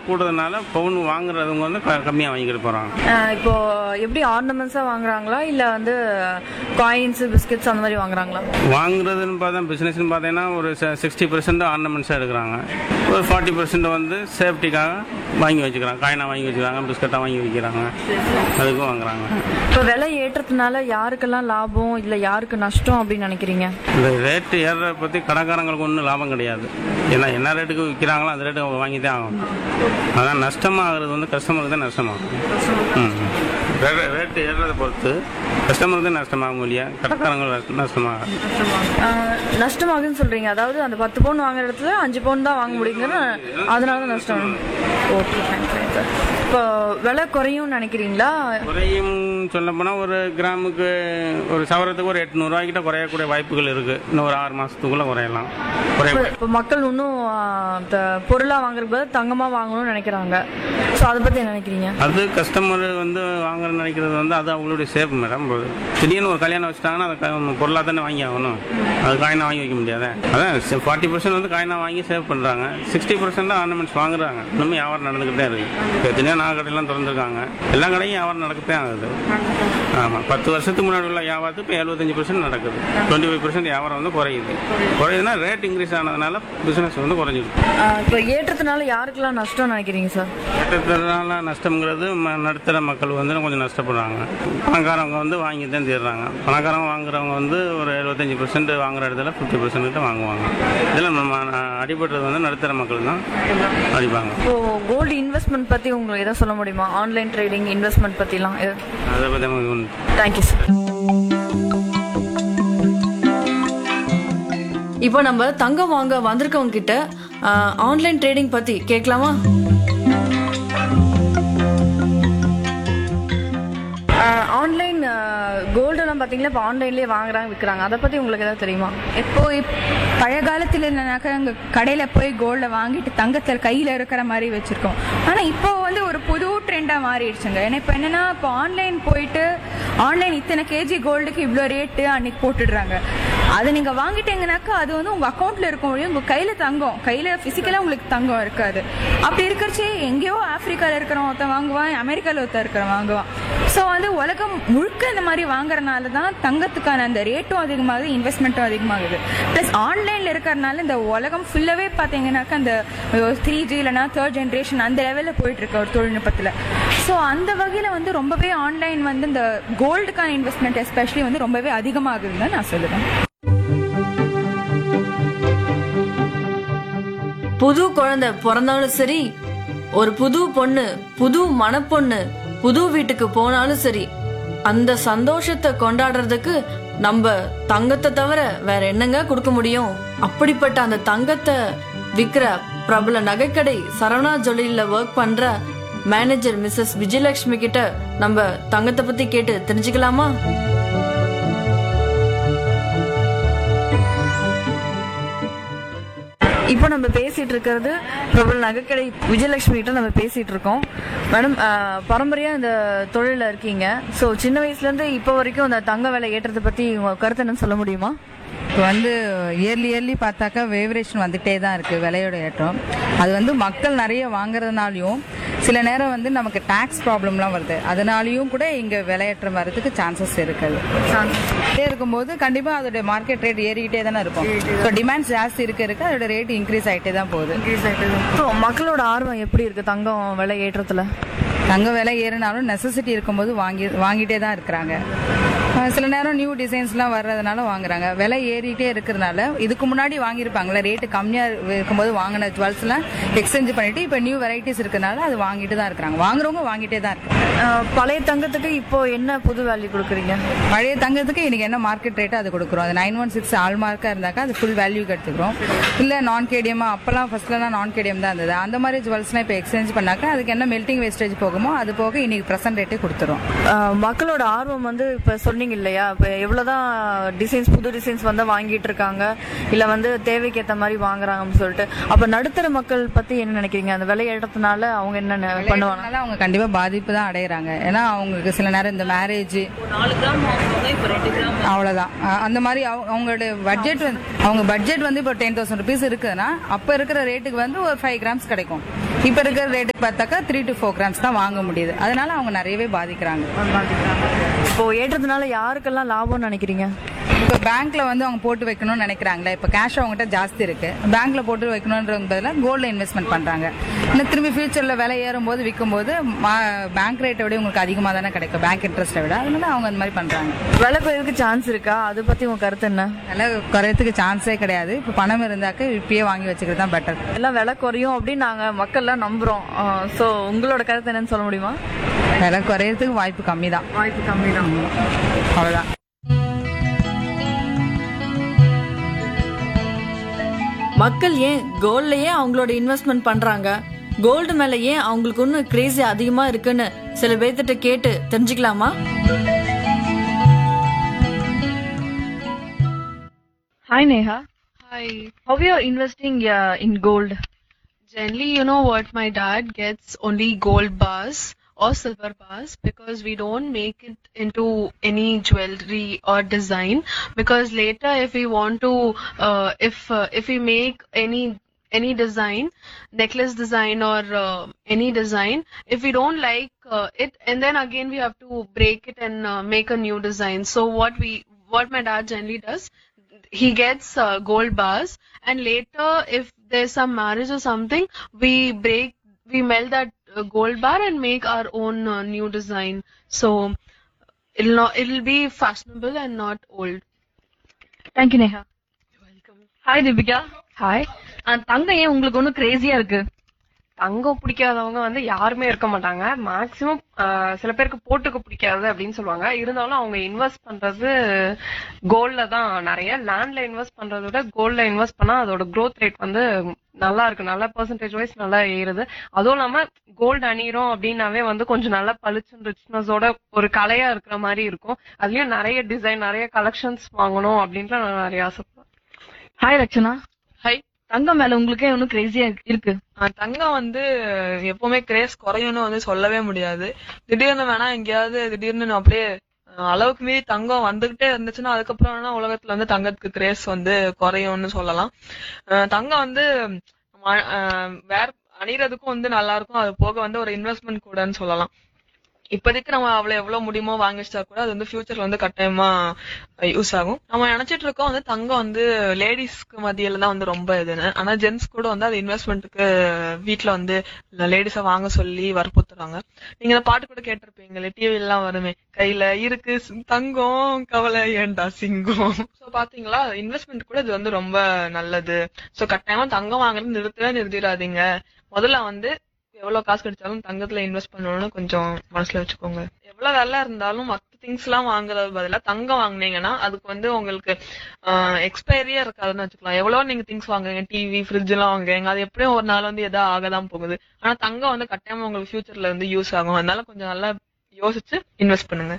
கூடுறதுனால பவுன் வாங்குறவங்க வந்து கம்மியாக வாங்கிக்கிட்டு போகிறாங்க ஆஹ் இப்போ எப்படி ஆர்னமெண்ட்ஸாக வாங்குறாங்களா இல்லை வந்து காயின்ஸ் பிஸ்கெட்ஸ் அந்த மாதிரி வாங்குறாங்களா வாங்குறதுன்னு பார்த்தா பிஸ்னஸ்னு பார்த்தீங்கன்னா ஒரு சிக்ஸ்டி பர்சன்ட் ஆர்னமெண்ட்ஸாக எடுக்கிறாங்க ஒரு ஃபார்ட்டி பர்சன்ட் வந்து சேஃப்டிக்காக வாங்கி வச்சுக்கிறாங்க காயினாக வாங்கி வச்சுக்கிறாங்க பிஸ்கட்டாக வாங்கி வைக்கிறாங்க அதுக்கும் வாங்குறாங்க இப்போ விலை ஏற்றத்தினால யாருக்கெல்லாம் லாபம் இல்லை யாருக்கு நஷ்டம் அப்படின்னு நினைக்கிறீங்க இந்த ரேட்டு ஏறுறத பற்றி கடைக்காரங்களுக்கு ஒன்றும் லாபம் கிடையாது ஏன்னா என்ன ரேட்டுக்கு விற்கிறாங்களோ அந்த ரேட்டுக்கு அவங்க வாங்கி தான் ஆகணும் அதான் நஷ்டமாகிறது வந்து கஸ்டமருக்கு தான் நஷ்டமாகும் ம் ரே- ரேட்டு ஏறுறதை பொறுத்து கஸ்டமருக்கு தான் நஷ்டமாகும் இல்லையா கடைக்காரங்களுக்கு நஷ்டமாகும் ஆஹ் நஷ்டமாகுதுன்னு சொல்றீங்க அதாவது அந்த பத்து பவுன் வாங்குற இடத்துல அஞ்சு பவுன் தான் வாங்க முடியுங்கிற அதனால தான் நஷ்டம் ஓகே ஃபைன் ஃபைன் சார் இப்போ விலை குறையும்னு நினைக்கிறீங்களா குறையும் சொல்ல போனால் ஒரு கிராமுக்கு ஒரு சவரத்துக்கு ஒரு எட்நூறுவாய்க்கிட்ட குறையக்கூடிய வாய்ப்புகள் இருக்குது இன்னும் ஒரு ஆறு மாதத்துக்குள்ளே குறையலாம் குறைய இப்போ- இப்போ மக்கள் இன்னும் ஆஹ், இந்த பொருளாக வாங்குறதுக்கு பதிலா தங்கமா வாங்கணும்னு நினைக்கிறாங்க ஸோ அதை பற்றி என்ன நினைக்கிறீங்க அது கஸ்டமர் வந்து வாங்குறேன்னு நினைக்கிறது வந்து அது அவங்களுடைய சேஃப் மேடம் திடீர்னு ஒரு கல்யாணம் வச்சுட்டாங்கன்னா அதை க- பொருளாக தானே வாங்கி ஆகணும் அது காயினாக வாங்கி வைக்க முடியாது அதான் ஃபார்ட்டி பர்சன்ட் வந்து காயினாக வாங்கி சேவ் பண்ணுறாங்க சிக்ஸ்டி பர்சன்ட் ஆர்னமெண்ட்ஸ் வாங்குறாங்க இன்னுமே வியாபாரம் நடந்துக்கிட்டே இருக்கு இப்போ எத்தனையோ நகை கடையெல்லாம் திறந்துருக்காங்க எல்லா கடையும் வியாபாரம் நடக்கத்தே ஆகுது ஆமாம் பத்து வருஷத்துக்கு முன்னாடி உள்ள வியாபாரத்துக்கு இப்போ எழுபத்தஞ்சு பர்சன்ட் நடக்குது டுவெண்ட்டி ஃபைவ் பர்சன்ட் வியாபாரம் வந்து குறையுது குறையுதுன்னா ரேட் இன்க்ரீஸ் ஆனதுனால பிஸ்னஸ் வந்து குறைஞ்சிருக்கு ஆஹ், இப்போ ஏற்றத்தினால யாருக்கெல்லாம் நஷ்டம் நினைக்கிறீங்க சார் ஏற்றத்தினால நஷ்டம்ங்கிறது ம- நடுத்தர மக்கள் வந்து கொஞ்சம் நஷ்டப்படுறாங்க பணக்காரவங்க வந்து வாங்கி தான் தீர்றாங்க பணக்காரங்க வாங்குறவங்க வந்து ஒரு எழுபத்தஞ்சி பர்சன்ட் வாங்குற இடத்துல ஃபிஃப்டி பர்சன்ட் வாங்குவாங்க இதில் நம்ம ந- அடிபடுறது வந்து நடுத்தர மக்கள் தான் அடிப்பாங்க இப்போ கோல்டு இன்வெஸ்ட்மெண்ட் பற்றி உங்களுக்கு எதாவது சொல்ல முடியுமா ஆன்லைன் ட்ரேடிங் இன்வெஸ்ட்மெண்ட் பற்றிலாம் அதை பற்றி நமக்கு ஒண்ணு- தேங்க்யூ சார் இப்போ நம்ம தங்கம் வாங்க வந்திருக்கவங்க கிட்ட ஆன்லைன் ட்ரேடிங் பத்தி கேட்கலாமா ஆன்லைன் கோல்டெல்லாம் பார்த்தீங்களா இப்போ ஆன்லைன்லேயே வாங்குறாங்க விற்கிறாங்க அதை பற்றி உங்களுக்கு ஏதாவது தெரியுமா இப்போ இப்- பழைய காலத்துல என்னன்னாக்கா அங்க கடையில போய் கோல்ட வாங்கிட்டு தங்கத்தில் கையில இருக்கிற மாதிரி வச்சிருக்கோம் ஆனா இப்போ வந்து ஒரு புது ட்ரெண்டா மாறிடுச்சுங்க ஏன்னா இப்போ என்னன்னா இப்போ ஆன்லைன் போயிட்டு ஆன்லைன் இத்தனை கேஜி கோல்டுக்கு இவ்வளோ ரேட்டு அன்னைக்கு போட்டுடுறாங்க அதை நீங்க வாங்கிட்டீங்கன்னாக்கா அது வந்து உங்க அக்கௌண்ட்ல இருக்கும் ஒழிய உங்க கையில தங்கம் கையில பிசிக்கலா உங்களுக்கு தங்கம் இருக்காது அப்படி இருக்கிறச்சே எங்கேயோ ஆப்பிரிக்கால இருக்கிறவன் ஒருத்தன் வாங்குவான் அமெரிக்கால ஒருத்தன் இருக்கிறவன் வாங்குவான் ஸோ வந்து உலகம் முழுக்க இந்த மாதிரி வாங்குறதுனால தான் தங்கத்துக்கான அந்த ரேட்டும் அதிகமாகுது இன்வெஸ்ட்மெண்ட்டும் அதிகமாகுது ப்ளஸ் ஆன்லைனில் இருக்கிறதுனால இந்த உலகம் ஃபுல்லாகவே பார்த்தீங்கன்னாக்கா அந்த த்ரீ ஜி இல்லைனா தேர்ட் ஜென்ரேஷன் அந்த லெவலில் போயிட்டு இருக்கு ஒரு தொழில்நுட்பத்தில் ஸோ அந்த வகையில் வந்து ரொம்பவே ஆன்லைன் வந்து இந்த கோல்டுக்கான இன்வெஸ்ட்மெண்ட் எஸ்பெஷலி வந்து ரொம்பவே அதிகமாகுதுன்னு தான் நான் சொல்லுவேன் புது குழந்தை பிறந்தாலும் சரி ஒரு புது பொண்ணு புது மணப்பொண்ணு புது வீட்டுக்கு போனாலும் சரி அந்த சந்தோஷத்தை கொண்டாடுறதுக்கு நம்ம தங்கத்தை தவிர வேற என்னங்க கொடுக்க முடியும் அப்படிப்பட்ட அந்த தங்கத்தை விக்கிற பிரபல நகைக்கடை சரவணா ஜொலியில ஒர்க் பண்ற மேனேஜர் மிஸ்ஸஸ் விஜயலட்சுமி கிட்ட நம்ம தங்கத்தை பத்தி கேட்டு தெரிஞ்சுக்கலாமா இப்போ நம்ம பேசிட்டு இருக்கிறது பிரபல நகைக்கடை விஜயலட்சுமி கிட்ட நம்ம பேசிட்டு இருக்கோம் மேடம் பரம்பரையா இந்த தொழில இருக்கீங்க ஸோ சின்ன வயசுல இருந்து இப்போ வரைக்கும் இந்த தங்க விலை ஏற்றத்தை பத்தி உங்க கருத்து என்னன்னு சொல்ல முடியுமா இப்போ வந்து இயர்லி இயர்லி பார்த்தாக்கா வேவரேஷன் வந்துட்டே தான் இருக்கு விலையோட ஏற்றம் அது வந்து மக்கள் நிறைய வாங்குறதுனாலையும் சில நேரம் வந்து நமக்கு டாக்ஸ் ப்ராப்ளம்லாம் வருது அதனாலையும் கூட இங்கே விலையேற்றம் வர்றதுக்கு சான்சஸ் இருக்குது இதே இருக்கும்போது கண்டிப்பாக அதோட மார்க்கெட் ரேட் ஏறிக்கிட்டே தானே இருக்கும் ஸோ டிமாண்ட் ஜாஸ்தி இருக்க இருக்க அதோட ரேட் இன்க்ரீஸ் ஆகிட்டே தான் போகுது ஸோ மக்களோட ஆர்வம் எப்படி இருக்கு தங்கம் விலை ஏற்றத்துல தங்க விலை ஏறினாலும் நெசசிட்டி இருக்கும்போது வாங்கி வாங்கிட்டே தான் இருக்கிறாங்க அஹ் சில நேரம் நியூ டிசைன்ஸ்லாம் வர்றதுனால வாங்குறாங்க விலை ஏறிட்டே இருக்கிறதுனால இதுக்கு முன்னாடி வாங்கியிருப்பாங்களே ரேட்டு கம்மியாக இருக்கும்போது வாங்கின ஜுவல்ஸ்லாம் எக்ஸ்சேஞ்ச் பண்ணிட்டு இப்போ நியூ வெரைட்டிஸ் இருக்கிறதுனால அது வாங்கிட்டு தான் இருக்கிறாங்க வாங்குறவங்க வாங்கிட்டே தான் இருக்காங்க அஹ், பழைய தங்கத்துக்கு இப்போ என்ன புது வேல்யூ கொடுக்குறீங்க பழைய தங்கத்துக்கு இன்னைக்கு என்ன மார்க்கெட் ரேட்டோ அது கொடுக்குறோம் அது நைன் ஒன் சிக்ஸ் ஆல் மார்க்காக இருந்தாக்கா அது ஃபுல் வேல்யூக்கு எடுத்துக்கிறோம் இல்லை நான் கேடிஎம்மா அப்போல்லாம் ஃபர்ஸ்ட்லாம் நான் கேடிஎம் தான் இருந்தது அந்த மாதிரி ஜுவல்ஸ்லாம் இப்போ எக்ஸ்சேஞ்ச் பண்ணாக்கா அதுக்கு என்ன மெல்டிங் வேஸ்டேஜ் போகுமோ அது போக இன்னைக்கு ப்ரெசன்ட் ரேட்டே கொடுத்துரும் அஹ், மக்களோட ஆர்வம் வந்து இப்போ சொன்னீங்க ட்ரெண்டிங் இல்லையா இப்போ எவ்வளவுதான் டிசைன்ஸ் புது டிசைன்ஸ் வந்து வாங்கிட்டு இருக்காங்க இல்ல வந்து தேவைக்கு ஏத்த மாதிரி வாங்குறாங்கன்னு சொல்லிட்டு அப்ப நடுத்தர மக்கள் பத்தி என்ன நினைக்கிறீங்க அந்த விலை ஏற்றத்தினால அவங்க என்ன நெ- பண்ணுவாங்க அதனால அவங்க கண்டிப்பா பாதிப்பு தான் அடையறாங்க ஏன்னா அவங்களுக்கு சில நேரம் இந்த மேரேஜ் நாலு கிராம் வாங்குவாங்க இப்போ ரெண்டு கிராம் அவ்வளவுதான் அஹ் அந்த மாதிரி அவங்க- அவங்களுடைய பட்ஜெட் வந்து அவங்க பட்ஜெட் வந்து இப்போ டென் தௌசண்ட் ருபீஸ் இருக்குதுன்னா அப்ப இருக்கிற ரேட்டுக்கு வந்து ஒரு ஃபைவ் கிராம்ஸ் கிடைக்கும் இப்ப இருக்கிற ரேட்டுக்கு பார்த்தாக்கா த்ரீ டு ஃபோர் கிராம்ஸ் தான் வாங்க முடியுது அதனால அவங்க நிறையவே பாதிக்கிறாங்க இப்போ ஏற்றதுனால யாருக்கெல்லாம் லாபம்னு நினைக்கிறீங்க இப்போ பேங்க்ல வந்து அவங்க போட்டு வைக்கணும்னு நினைக்கிறாங்களே இப்போ கேஷ் அவங்ககிட்ட ஜாஸ்தி இருக்கு பேங்க்ல போட்டு வைக்கணுன்ற பதிலாக கோல்ட்ல இன்வெஸ்ட்மெண்ட் பண்றாங்க இன்னும் திரும்பி ஃபியூச்சர்ல விலை ஏறும் போது விற்கும் போது பேங்க் ரேட்டை விட உங்களுக்கு அதிகமாக தானே கிடைக்கும் பேங்க் இன்ட்ரெஸ்ட்டை விட அதனால அவங்க அந்த மாதிரி பண்றாங்க விலை குறைவுக்கு சான்ஸ் இருக்கா அதை பத்தி உங்க கருத்து என்ன விலை குறையத்துக்கு சான்ஸே கிடையாது இப்போ பணம் இருந்தாக்க இப்பயே வாங்கி வச்சுக்கிறது தான் பெட்டர் எல்லாம் விலை குறையும் அப்படின்னு நாங்க மக்கள்லாம் நம்புறோம் சோ உங்களோட கருத்து என்னன்னு சொல்ல முடியுமா விலை குறையறதுக்கு வாய்ப்பு கம்மி தான் வாய்ப்பு கம்மி தான் அவ்வளோதான் மக்கள் ஏன் கோல்ட்லயே அவங்களோட இன்வெஸ்ட்மெண்ட் பண்றாங்க கோல்டு மேல ஏன் அவங்களுக்கு இன்னும் கிரேசி அதிகமா இருக்குன்னு சில பேர்த்திட்ட கேட்டு தெரிஞ்சுக்கலாமா Hi Neha. Hi. How you are investing uh, in gold? Generally, you know what? My dad gets only gold bars or silver bars because we don't make it into any jewelry or design. Because later, if we want to, uh, if uh, if we make any any design, necklace design or uh, any design, if we don't like uh, it, and then again we have to break it and uh, make a new design. So what we what my dad generally does he gets uh, gold bars and later if there's some marriage or something we break we melt that uh, gold bar and make our own uh, new design so it'll not it'll be fashionable and not old Thank you Neha. welcome Hi Deepika. Hi தங்கம் ஏன் உங்களுக்கு ஒன்றும் Grazia இருக்கு தங்கம் பிடிக்காதவங்க வந்து யாருமே இருக்க மாட்டாங்க மேக்சிமம் சில பேருக்கு போட்டுக்க பிடிக்காது அப்படின்னு சொல்லுவாங்க இருந்தாலும் அவங்க இன்வெஸ்ட் பண்றது கோல்ட்ல தான் நிறைய லேண்ட்ல இன்வெஸ்ட் பண்றதை விட கோல்ட்ல இன்வெஸ்ட் பண்ணா அதோட growth ரேட் வந்து நல்லா இருக்கு நல்ல பெர்சன்டேஜ் வைஸ் நல்லா ஏறுது அதுவும் இல்லாம கோல்டு அணிகிறோம் அப்படின்னாவே வந்து கொஞ்சம் நல்ல பளிச்சுன்னு ரிச்னஸோட ஒரு கலையா இருக்கிற மாதிரி இருக்கும் அதுலயும் நிறைய டிசைன் நிறைய கலெக்ஷன்ஸ் வாங்கணும் அப்படின்ட்டு நான் நிறைய ஆசைப்படுவேன் ஹாய் ரக்ஷனா ஹை தங்கம் மேல உங்களுக்கே ஒன்றும் கிரேசியா இருக்கு ஆஹ் தங்கம் வந்து எப்பவுமே கிரேஸ் குறையும்னு வந்து சொல்லவே முடியாது திடீர்னு வேணா எங்கேயாவது திடீர்னு அப்படியே ஆஹ் அளவுக்கு மீறி தங்கம் வந்துகிட்டே இருந்துச்சுன்னா அதுக்கப்புறம் வேணா உலகத்துல வந்து தங்கத்துக்கு கிரேஸ் வந்து குறையும்னு சொல்லலாம் ஆஹ் தங்கம் வந்து ம- ஆஹ் வேற அணிறதுக்கும் வந்து நல்லா இருக்கும் அது போக வந்து ஒரு இன்வெஸ்ட்மெண்ட் கூடன்னு சொல்லலாம் இப்போதைக்கு நம்ம அவ்வளவு எவ்வளவு முடியுமோ வாங்கி வச்சா கூட அது வந்து ஃபியூச்சர்ல வந்து கட்டாயமா யூஸ் ஆகும் நம்ம நினைச்சிட்டு இருக்கோம் வந்து தங்கம் வந்து லேடிஸ்க்கு மத்தியில தான் வந்து ரொம்ப இதுன்னு ஆனா ஜென்ஸ் கூட வந்து அது இன்வெஸ்ட்மெண்ட்டுக்கு வீட்ல வந்து லேடிஸ வாங்க சொல்லி வற்புறுத்துறாங்க நீங்க இந்த பாட்டு கூட கேட்டிருப்பீங்களே டிவி எல்லாம் வருமே கையில இருக்கு சி- தங்கம் கவலை ஏண்டா சிங்கம் சோ பாத்தீங்களா இன்வெஸ்ட்மெண்ட் கூட இது வந்து ரொம்ப நல்லது சோ கட்டாயமா தங்கம் வாங்குறது நிறுத்தவே நிறுத்திடாதீங்க முதல்ல வந்து எவ்வளவு காசு கிடைச்சாலும் தங்கத்துல இன்வெஸ்ட் பண்ணணும்னு கொஞ்சம் மனசுல வச்சுக்கோங்க எவ்வளவு வெள்ளை இருந்தாலும் மத்த திங்ஸ் எல்லாம் வாங்குறது பதிலா தங்கம் வாங்குனீங்கன்னா அதுக்கு வந்து உங்களுக்கு எக்ஸ்பைரியே இருக்காதுன்னு வச்சுக்கலாம் எவ்வளவு நீங்க திங்ஸ் வாங்குறீங்க டிவி ஃப்ரிட்ஜ் எல்லாம் வாங்குறீங்க அது எப்படியும் ஒரு நாள் வந்து எதா ஆகதான் போகுது ஆனா தங்கம் வந்து கட்டாயமா உங்களுக்கு ஃபியூச்சர்ல வந்து யூஸ் ஆகும் அதனால கொஞ்சம் நல்லா யோசிச்சு இன்வெஸ்ட் பண்ணுங்க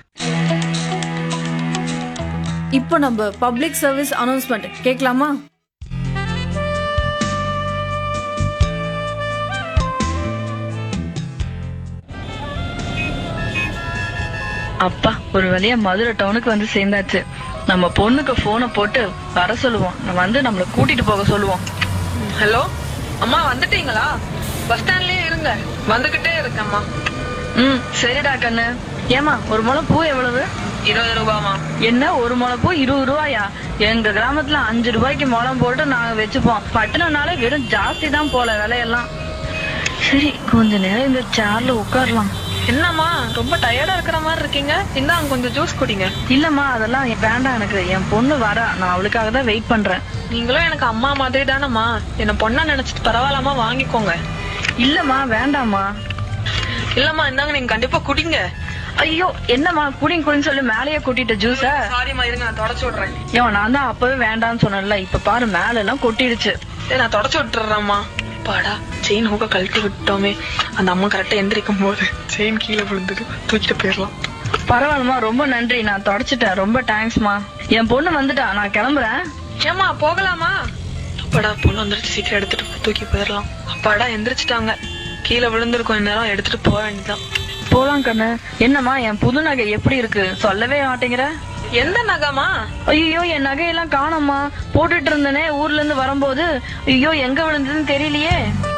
இப்போ நம்ம பப்ளிக் சர்வீஸ் அனௌன்ஸ்மெண்ட் கேட்கலாமா அப்பா ஒரு வழியா மதுரை டவுனுக்கு வந்து சேர்ந்தாச்சு நம்ம பொண்ணுக்கு போனை போட்டு வர சொல்லுவோம் நம்ம வந்து நம்மள கூட்டிட்டு போக சொல்லுவோம் ஹலோ அம்மா வந்துட்டீங்களா பஸ் ஸ்டாண்ட்லயே இருங்க வந்துகிட்டே இருக்கேம்மா ம் சரிடா கண்ணு ஏமா ஒரு முளை பூ எவ்வளவு இருபது ரூபாமா என்ன ஒரு முளை பூ இருபது ரூபாயா எங்க கிராமத்துல அஞ்சு ரூபாய்க்கு முளம் போட்டு நாங்க வச்சுப்போம் பட்டணம்னால வெறும் ஜாஸ்தி தான் போல விலையெல்லாம் சரி கொஞ்ச நேரம் இந்த சேர்ல உட்காரலாம் என்னம்மா ரொம்ப டயர்டா இருக்கிற மாதிரி இருக்கீங்க இந்தாங்க கொஞ்சம் ஜூஸ் குடிங்க இல்லம்மா அதெல்லாம் வேண்டாம் எனக்கு என் பொண்ணு வரா நான் அவளுக்காக தான் வெயிட் பண்றேன் நீங்களும் எனக்கு அம்மா மாதிரி தானம்மா என்ன பொண்ணா நினைச்சிட்டு பரவாயில்லாம வாங்கிக்கோங்க இல்லம்மா வேண்டாம்மா இல்லம்மா இந்தாங்க நீங்க கண்டிப்பா குடிங்க ஐயோ என்னம்மா குடிங்க குடின்னு சொல்லி மேலேயே கூட்டிட்ட ஜூஸ சாரிம்மா இருங்க நான் தொடச்சு விடுறேன் ஏன் நான் தான் அப்பவே வேண்டாம்னு சொன்னேன்ல இப்ப பாரு மேல எல்லாம் கொட்டிடுச்சு சரி நான் தொடச்சு விட்டுறேம்மா பாடா செயின் ஹூக்க கழட்டி விட்டோமே அந்த அம்மா கரெக்டா எந்திரிக்கும் போது செயின் கீழே விழுந்துட்டு தூக்கிட்டு போயிடலாம் பரவாயில்லம்மா ரொம்ப நன்றி நான் தொடச்சிட்டேன் ரொம்ப தேங்க்ஸ்மா என் பொண்ணு வந்துட்டா நான் கிளம்புறேன் ஏமா போகலாமா அப்பாடா பொண்ணு வந்துருச்சு சீக்கிரம் எடுத்துட்டு போய் தூக்கி போயிடலாம் அப்பாடா எந்திரிச்சிட்டாங்க கீழே விழுந்திருக்கும் இந்நேரம் எடுத்துட்டு போக வேண்டியதான் போலாம் கண்ணு என்னம்மா என் புது நகை எப்படி இருக்கு சொல்லவே மாட்டேங்கிற எந்த நகமா ஐயோ என் நகையெல்லாம் காணோம்மா போட்டுட்டு இருந்தனே ஊர்ல இருந்து வரும்போது ஐயோ எங்க விழுந்ததுன்னு தெரியலையே